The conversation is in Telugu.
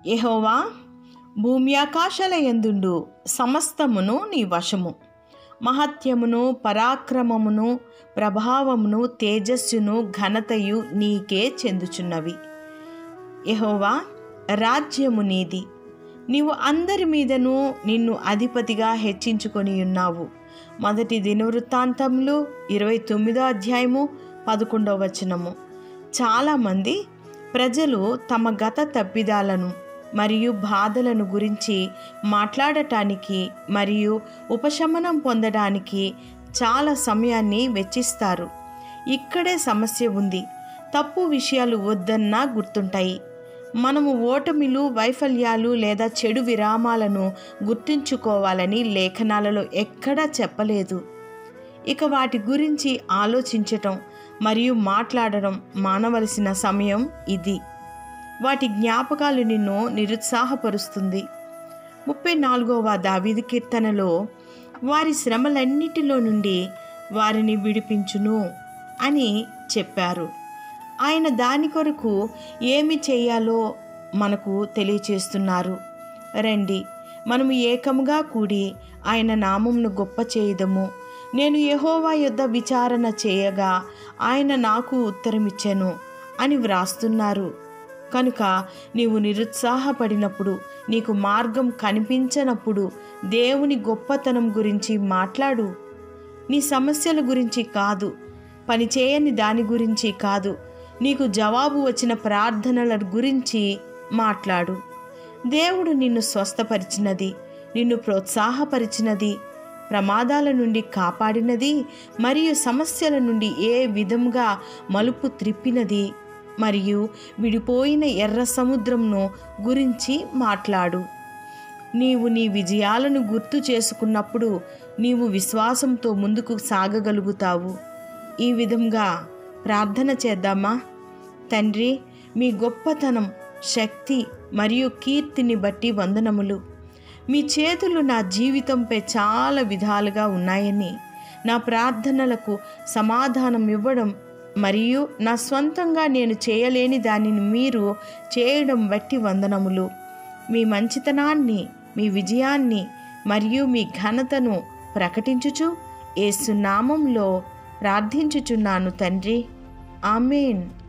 యెహోవా భూమి ఆకాశాల ఎందుండు సమస్తమును నీ వశము మహత్యమును పరాక్రమమును ప్రభావమును తేజస్సును ఘనతయు నీకే చెందుచున్నవి యెహోవా రాజ్యము నీది నీవు అందరి మీదను నిన్ను అధిపతిగా హెచ్చించుకొని ఉన్నావు మొదటి దినవృత్తాంతములు ఇరవై తొమ్మిదో అధ్యాయము పదకొండవ వచనము చాలామంది ప్రజలు తమ గత తప్పిదాలను మరియు బాధలను గురించి మాట్లాడటానికి మరియు ఉపశమనం పొందడానికి చాలా సమయాన్ని వెచ్చిస్తారు ఇక్కడే సమస్య ఉంది తప్పు విషయాలు వద్దన్నా గుర్తుంటాయి మనము ఓటమిలు వైఫల్యాలు లేదా చెడు విరామాలను గుర్తుంచుకోవాలని లేఖనాలలో ఎక్కడా చెప్పలేదు ఇక వాటి గురించి ఆలోచించటం మరియు మాట్లాడడం మానవలసిన సమయం ఇది వాటి జ్ఞాపకాలు నిన్ను నిరుత్సాహపరుస్తుంది ముప్పై నాలుగవ దావీదు కీర్తనలో వారి శ్రమలన్నిటిలో నుండి వారిని విడిపించును అని చెప్పారు ఆయన దాని కొరకు ఏమి చేయాలో మనకు తెలియచేస్తున్నారు రండి మనము ఏకముగా కూడి ఆయన నామంను గొప్ప చేయదము నేను యెహోవా యొద్ద విచారణ చేయగా ఆయన నాకు ఉత్తరమిచ్చెను అని వ్రాస్తున్నారు కనుక నీవు నిరుత్సాహపడినప్పుడు నీకు మార్గం కనిపించనప్పుడు దేవుని గొప్పతనం గురించి మాట్లాడు నీ సమస్యల గురించి కాదు పనిచేయని దాని గురించి కాదు నీకు జవాబు వచ్చిన ప్రార్థనల గురించి మాట్లాడు దేవుడు నిన్ను స్వస్థపరిచినది నిన్ను ప్రోత్సాహపరిచినది ప్రమాదాల నుండి కాపాడినది మరియు సమస్యల నుండి ఏ విధంగా మలుపు త్రిప్పినది మరియు విడిపోయిన ఎర్ర సముద్రంను గురించి మాట్లాడు నీవు నీ విజయాలను గుర్తు చేసుకున్నప్పుడు నీవు విశ్వాసంతో ముందుకు సాగగలుగుతావు ఈ విధంగా ప్రార్థన చేద్దామా తండ్రి మీ గొప్పతనం శక్తి మరియు కీర్తిని బట్టి వందనములు మీ చేతులు నా జీవితంపై చాలా విధాలుగా ఉన్నాయని నా ప్రార్థనలకు సమాధానం ఇవ్వడం మరియు నా స్వంతంగా నేను చేయలేని దానిని మీరు చేయడం బట్టి వందనములు మీ మంచితనాన్ని మీ విజయాన్ని మరియు మీ ఘనతను ప్రకటించుచు ఏసునామంలో ప్రార్థించుచున్నాను తండ్రి ఆమెన్